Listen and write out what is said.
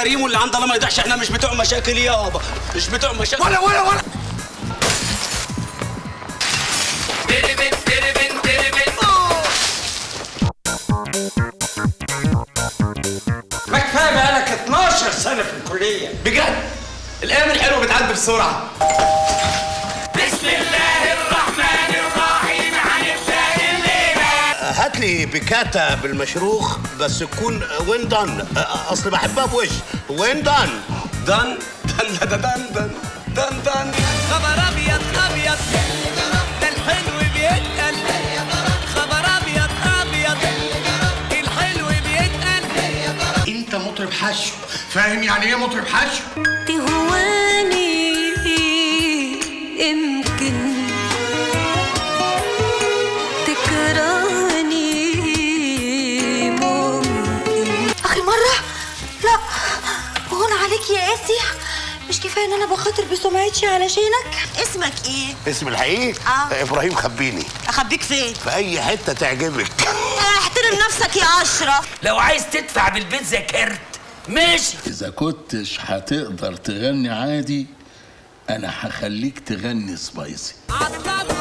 كريم واللي عند الله ما يضحش احنا مش بتوع مشاكل يابا مش بتوع مشاكل ولا ولا ولا ما كفايه بقالك 12 سنه في الكليه بجد الايام الحلوه بتعدي بسرعه بسم الله الرحمن الرحيم هنبدا الليله هات لي بيكاتا بالمشروخ بس تكون وين دان اصل بحبها بوش وين دان دن دن دن دن دن دن دن خبر ابيض ابيض ده الحلو بيتقل خبر ابيض ابيض الحلو بيتقل انت مطرب حشو فاهم يعني ايه مطرب حشو تهواني يمكن تكرهني ممكن اخر مره لا هون عليك يا قاسي مش كفايه ان انا بخاطر بسمعتي علشانك اسمك ايه اسم الحقيقي آه. ابراهيم خبيني اخبيك فين في اي حته تعجبك احترم نفسك يا اشرف لو عايز تدفع بالبيتزا كارت ماشي إذا كنتش هتقدر تغني عادي أنا هخليك تغني سبايسي عطل